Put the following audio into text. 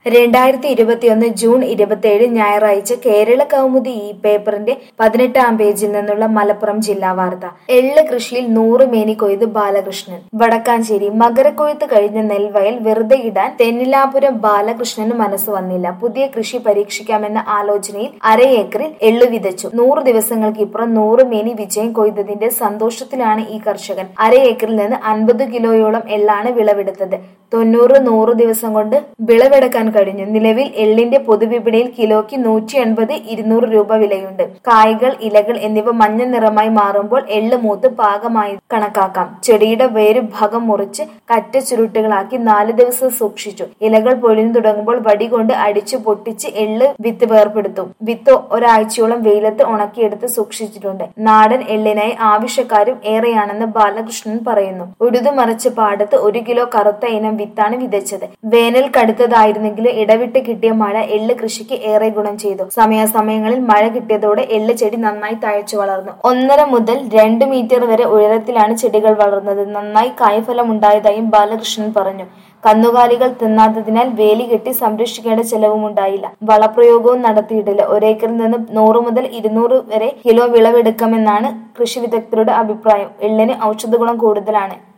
രണ്ടായിരത്തി ഇരുപത്തിയൊന്ന് ജൂൺ ഇരുപത്തിയേഴ് ഞായറാഴ്ച കേരള കൗമുദി ഈ പേപ്പറിന്റെ പതിനെട്ടാം പേജിൽ നിന്നുള്ള മലപ്പുറം ജില്ലാ വാർത്ത എള്ള് കൃഷിയിൽ നൂറ് മേനി കൊയ്ത് ബാലകൃഷ്ണൻ വടക്കാഞ്ചേരി മകരക്കൊയ്ത്ത് കഴിഞ്ഞ നെൽവയൽ വെറുതെ ഇടാൻ തെന്നിലാപുരം ബാലകൃഷ്ണന് മനസ്സ് വന്നില്ല പുതിയ കൃഷി പരീക്ഷിക്കാമെന്ന ആലോചനയിൽ അര ഏക്കറിൽ എള്ളു വിതച്ചു നൂറ് ദിവസങ്ങൾക്ക് ഇപ്പുറം നൂറ് മേനി വിജയം കൊയ്തതിന്റെ സന്തോഷത്തിലാണ് ഈ കർഷകൻ അര ഏക്കറിൽ നിന്ന് അൻപത് കിലോയോളം എള്ളാണ് വിളവെടുത്തത് തൊണ്ണൂറ് നൂറ് ദിവസം കൊണ്ട് വിളവെടുക്കാൻ കഴിഞ്ഞു നിലവിൽ എള്ളിന്റെ പൊതുവിപണിയിൽ കിലോയ്ക്ക് നൂറ്റി എൺപത് ഇരുന്നൂറ് രൂപ വിലയുണ്ട് കായ്കൾ ഇലകൾ എന്നിവ മഞ്ഞ നിറമായി മാറുമ്പോൾ എള്ള് മൂത്ത് പാകമായി കണക്കാക്കാം ചെടിയുടെ വേര് ഭാഗം മുറിച്ച് കറ്റ ചുരുട്ടുകളാക്കി നാല് ദിവസം സൂക്ഷിച്ചു ഇലകൾ പൊഴിഞ്ഞു തുടങ്ങുമ്പോൾ വടി കൊണ്ട് അടിച്ചു പൊട്ടിച്ച് എള്ള് വിത്ത് വേർപെടുത്തും വിത്ത് ഒരാഴ്ചയോളം വെയിലത്ത് ഉണക്കിയെടുത്ത് സൂക്ഷിച്ചിട്ടുണ്ട് നാടൻ എള്ളിനായി ആവശ്യക്കാരും ഏറെയാണെന്ന് ബാലകൃഷ്ണൻ പറയുന്നു ഉഴുതുമറിച്ച പാടത്ത് ഒരു കിലോ കറുത്ത ഇനം വിത്താണ് വിതച്ചത് വേനൽ കടുത്തതായിരുന്നെങ്കിലും ഇടവിട്ട് കിട്ടിയ മഴ എള്ള് കൃഷിക്ക് ഏറെ ഗുണം ചെയ്തു സമയാസമയങ്ങളിൽ മഴ കിട്ടിയതോടെ എള്ള് ചെടി നന്നായി തഴച്ചു വളർന്നു ഒന്നര മുതൽ രണ്ട് മീറ്റർ വരെ ഉയരത്തിലാണ് ചെടികൾ വളർന്നത് നന്നായി കായ്ഫലം ഉണ്ടായതായും ബാലകൃഷ്ണൻ പറഞ്ഞു കന്നുകാലികൾ തിന്നാത്തതിനാൽ വേലി കെട്ടി സംരക്ഷിക്കേണ്ട ചെലവുമുണ്ടായില്ല വളപ്രയോഗവും നടത്തിയിട്ടില്ല ഒരേക്കറിൽ നിന്ന് നൂറ് മുതൽ ഇരുന്നൂറ് വരെ കിലോ വിളവെടുക്കാമെന്നാണ് കൃഷി വിദഗ്ധരുടെ അഭിപ്രായം എള്ളിന് ഔഷധ ഗുണം കൂടുതലാണ്